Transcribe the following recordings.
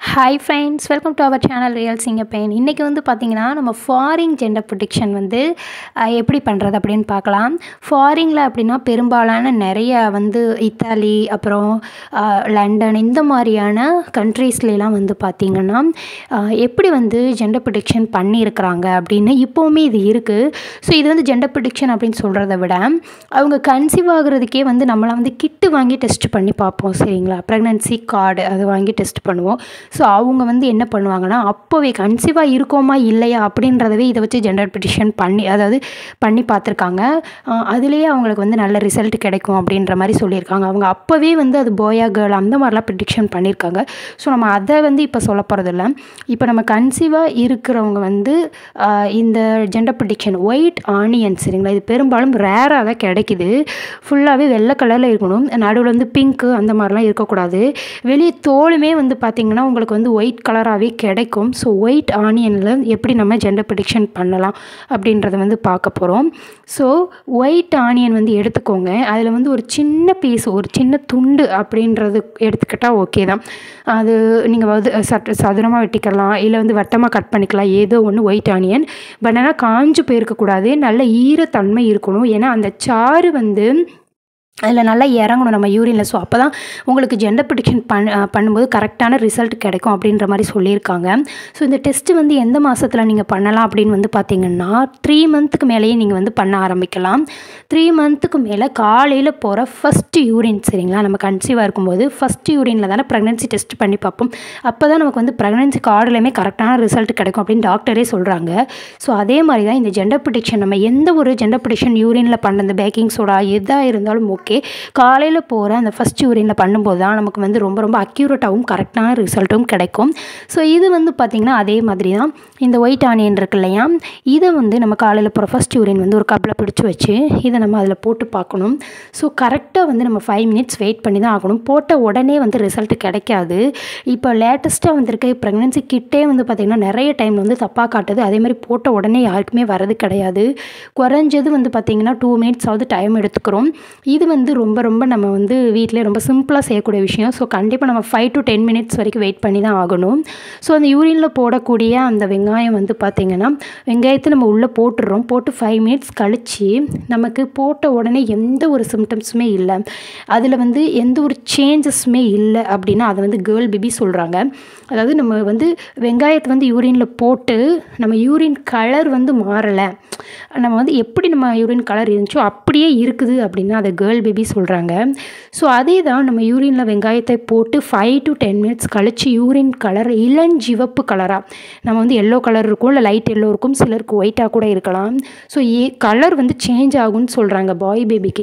hi friends welcome to our channel real சிங்க பெயின் இன்றைக்கி வந்து பார்த்திங்கன்னா நம்ம ஃபாரின் ஜெண்டர் ப்ரொடிக்ஷன் வந்து அஹ், எப்படி பண்ணுறது அப்படின்னு பார்க்கலாம் ஃபாரினில் அப்படின்னா பெரும்பாலான நிறைய வந்து இத்தாலி அப்புறம் அஹ், லண்டன் இந்த மாதிரியான கண்ட்ரீஸ்லாம் வந்து பார்த்திங்கன்னா அஹ், எப்படி வந்து ஜெண்டர் ப்ரொடிக்ஷன் பண்ணியிருக்கிறாங்க அப்படின்னு இப்போவுமே இது இருக்குது ஸோ இது வந்து ஜெண்டர் ப்ரொடிக்ஷன் அப்படின்னு சொல்கிறத விட அவங்க கன்சீவ் ஆகுறதுக்கே வந்து நம்மளாம் வந்து கிட்டு வாங்கி டெஸ்ட் பண்ணி பார்ப்போம் சரிங்களா ப்ரெக்னன்சி கார்டு அதை வாங்கி டெஸ்ட் பண்ணுவோம் ஸோ அவங்க வந்து என்ன பண்ணுவாங்கன்னா அப்போவே கன்சீவாக இருக்கோமா இல்லையா அப்படின்றதவே இதை வச்சு ஜெண்டர் ப்ரிடிஷன் பண்ணி அதாவது பண்ணி பார்த்துருக்காங்க அதுலேயே அவங்களுக்கு வந்து நல்ல ரிசல்ட் கிடைக்கும் அப்படின்ற மாதிரி சொல்லியிருக்காங்க அவங்க அப்போவே வந்து அது போயா கேர்ள் அந்த மாதிரிலாம் ப்ரிடிக்ஷன் பண்ணியிருக்காங்க ஸோ நம்ம அதை வந்து இப்போ சொல்ல போகிறதில்ல இப்போ நம்ம கன்சீவாக இருக்கிறவங்க வந்து ஆஹ், இந்த ஜெண்டர் ப்ரிடிக்ஷன் ஒயிட் ஆனியன் சரிங்களா இது பெரும்பாலும் ரேராக தான் கிடைக்குது ஃபுல்லாகவே வெள்ளை கலரில் இருக்கணும் நடுவில் வந்து பிங்க்கு அந்த மாதிரிலாம் இருக்கக்கூடாது வெளியே தோலுமே வந்து பார்த்திங்கன்னா உங்களுக்கு வந்து ஒயிட் கலராகவே கிடைக்கும் ஸோ ஒயிட் ஆனியனில் எப்படி நம்ம ஜெண்டர் ப்ரிடிக்ஷன் பண்ணலாம் அப்படின்றத வந்து பார்க்க போகிறோம் ஸோ ஒயிட் ஆனியன் வந்து எடுத்துக்கோங்க அதில் வந்து ஒரு சின்ன பீஸ் ஒரு சின்ன துண்டு அப்படின்றது எடுத்துக்கிட்டால் ஓகே தான் அது நீங்கள் வந்து சட் சதுரமாக வெட்டிக்கலாம் இல்லை வந்து வட்டமாக கட் பண்ணிக்கலாம் ஏதோ ஒன்று ஒயிட் ஆனியன் பட் ஆனால் காஞ்சு போயிருக்கக்கூடாது நல்ல ஈரத்தன்மை இருக்கணும் ஏன்னா அந்த சாறு வந்து அதில் நல்லா இறங்கணும் நம்ம யூரினில் ஸோ அப்போ தான் உங்களுக்கு ஜெண்டர் ப்ரிடிக்ஷன் பண் அஹ் பண்ணும்போது கரெக்டான ரிசல்ட் கிடைக்கும் அப்படின்ற மாதிரி சொல்லியிருக்காங்க ஸோ இந்த டெஸ்ட்டு வந்து எந்த மாதத்தில் நீங்கள் பண்ணலாம் அப்படின்னு வந்து பார்த்தீங்கன்னா த்ரீ மந்த்துக்கு மேலேயே நீங்கள் வந்து பண்ண ஆரம்பிக்கலாம் த்ரீ மந்த்துக்கு மேலே காலையில் போகிற ஃபஸ்ட்டு யூரின் சரிங்களா நம்ம கன்சீவாக இருக்கும்போது ஃபஸ்ட்டு யூரினில் தானே ப்ரெக்னன்சி டெஸ்ட் பண்ணி பார்ப்போம் அப்போ தான் நமக்கு வந்து ப்ரெக்னன்சி கார்டுலையுமே கரெக்டான ரிசல்ட் கிடைக்கும் அப்படின்னு டாக்டரே சொல்கிறாங்க ஸோ அதே மாதிரி தான் இந்த ஜெண்டர் ப்ரிடிக்ஷன் நம்ம எந்த ஒரு ஜெண்டர் ப்ரிடிக்ஷன் யூரினில் பண்ண இந்த பேக்கிங் சோடா எதாக இருந்தாலும் ஓகே காலையில் போகிற அந்த ஃபஸ்ட் யூரினில் பண்ணும்போது தான் நமக்கு வந்து ரொம்ப ரொம்ப அக்யூரேட்டாகவும் கரெக்டான ரிசல்ட்டும் கிடைக்கும் ஸோ இது வந்து பார்த்திங்கன்னா அதே மாதிரி தான் இந்த ஒயிட் ஆனியன் இருக்கு இல்லையா இதை வந்து நம்ம காலையில் போகிற ஃபஸ்ட் யூரின் வந்து ஒரு கப்பில் பிடிச்சி வச்சு இதை நம்ம அதில் போட்டு பார்க்கணும் ஸோ கரெக்டாக வந்து நம்ம ஃபைவ் மினிட்ஸ் வெயிட் பண்ணி தான் ஆகணும் போட்ட உடனே வந்து ரிசல்ட் கிடைக்காது இப்போ லேட்டஸ்ட்டாக வந்திருக்க ப்ரெக்னன்சி கிட்டே வந்து பார்த்திங்கன்னா நிறைய டைம் வந்து தப்பாக காட்டுது அதே மாதிரி போட்ட உடனே யாருக்குமே வரது கிடையாது குறைஞ்சது வந்து பார்த்திங்கன்னா டூ மினிட்ஸ் ஆகுது டைம் எடுத்துக்கிறோம் இது வந்து ரொம்ப ரொம்ப நம்ம வந்து வீட்டிலே ரொம்ப சிம்பிளாக செய்யக்கூடிய விஷயம் ஸோ கண்டிப்பாக நம்ம ஃபைவ் டு டென் மினிட்ஸ் வரைக்கும் வெயிட் பண்ணி தான் ஆகணும் ஸோ அந்த யூரினில் போடக்கூடிய அந்த வெங்காயம் வந்து பார்த்திங்கன்னா வெங்காயத்தை நம்ம உள்ளே போட்டுடுறோம் போட்டு ஃபைவ் மினிட்ஸ் கழித்து நமக்கு போட்ட உடனே எந்த ஒரு சிம்டம்ஸுமே இல்லை அதில் வந்து எந்த ஒரு சேஞ்சஸுமே இல்லை அப்படின்னா அதை வந்து கேர்ள் பேபி சொல்கிறாங்க அதாவது நம்ம வந்து வெங்காயத்தை வந்து யூரினில் போட்டு நம்ம யூரின் கலர் வந்து மாறலை நம்ம வந்து எப்படி நம்ம யூரின் கலர் இருந்துச்சோ அப்படியே இருக்குது அப்படின்னா அதை கேர்ள் பேபி சொல்கிறாங்க ஸோ அதே தான் நம்ம யூரினில் வெங்காயத்தை போட்டு ஃபைவ் டு டென் மினிட்ஸ் கழித்து யூரின் கலர் இளஞ்சிவப்பு கலராக நம்ம வந்து எல்லோ கலர் இருக்கும் இல்லை லைட் எல்லோ இருக்கும் சிலருக்கு ஒயிட்டாக கூட இருக்கலாம் ஸோ ஏ கலர் வந்து சேஞ்ச் ஆகும்னு சொல்கிறாங்க பாய் பேபிக்கு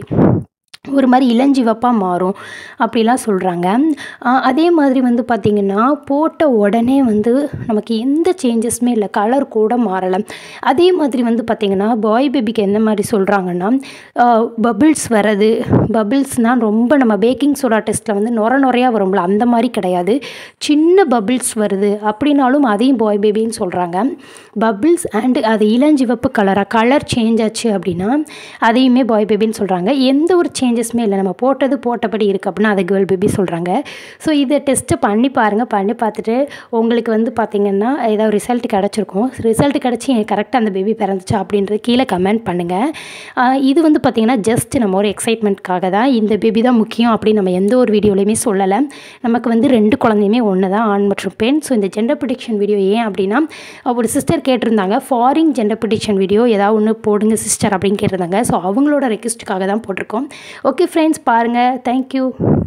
ஒரு மாதிரி இளஞ்சிவப்பாக மாறும் அப்படிலாம் சொல்கிறாங்க அதே மாதிரி வந்து பார்த்திங்கன்னா போட்ட உடனே வந்து நமக்கு எந்த சேஞ்சஸுமே இல்லை கலர் கூட மாறலை அதே மாதிரி வந்து பார்த்திங்கன்னா பாய் பேபிக்கு என்ன மாதிரி சொல்கிறாங்கன்னா பபிள்ஸ் வர்றது பபிள்ஸ்னால் ரொம்ப நம்ம பேக்கிங் சோடா டெஸ்ட்டில் வந்து நொர நொறையாக வரும்ல அந்த மாதிரி கிடையாது சின்ன பபிள்ஸ் வருது அப்படின்னாலும் அதையும் பாய் பேபின்னு சொல்கிறாங்க பபிள்ஸ் அண்டு அது இளஞ்சிவப்பு கலராக கலர் சேஞ்ச் ஆச்சு அப்படின்னா அதையுமே பாய் பேபின்னு சொல்கிறாங்க எந்த ஒரு சேஞ்சஸுமே இல்லை நம்ம போட்டது போட்டபடி இருக்குது அப்படின்னா அதை கேர்ள் பேபி சொல்கிறாங்க ஸோ இதை டெஸ்ட்டு பண்ணி பாருங்கள் பண்ணி பார்த்துட்டு உங்களுக்கு வந்து பார்த்திங்கன்னா ஏதாவது ரிசல்ட் கிடச்சிருக்கும் ரிசல்ட் கிடச்சி கரெக்டாக அந்த பேபி பிறந்துச்சா அப்படின்றது கீழே கமெண்ட் பண்ணுங்கள் ஆஹ் இது வந்து பார்த்திங்கன்னா ஜஸ்ட் நம்ம ஒரு எக்ஸைட்மெண்ட்காக தான் இந்த பேபி தான் முக்கியம் அப்படின்னு நம்ம எந்த ஒரு வீடியோலையுமே சொல்லலை நமக்கு வந்து ரெண்டு குழந்தையுமே ஒன்று தான் ஆண் மற்றும் பெண் ஸோ இந்த ஜெண்டர் ப்ரிடிக்ஷன் வீடியோ ஏன் அப்படின்னா ஒரு சிஸ்டர் கேட்டிருந்தாங்க ஃபாரின் ஜெண்டர் ப்ரிடிக்ஷன் வீடியோ ஏதாவது ஒன்று போடுங்க சிஸ்டர் அப்படின்னு கேட்டிருந்தாங்க ஸோ அவங்களோட ரெக்வஸ்ட்டுக்காக தான் போட்டிருக்கோம் ஓகே ஃப்ரெண்ட்ஸ் பாருங்கள் தேங்க்யூ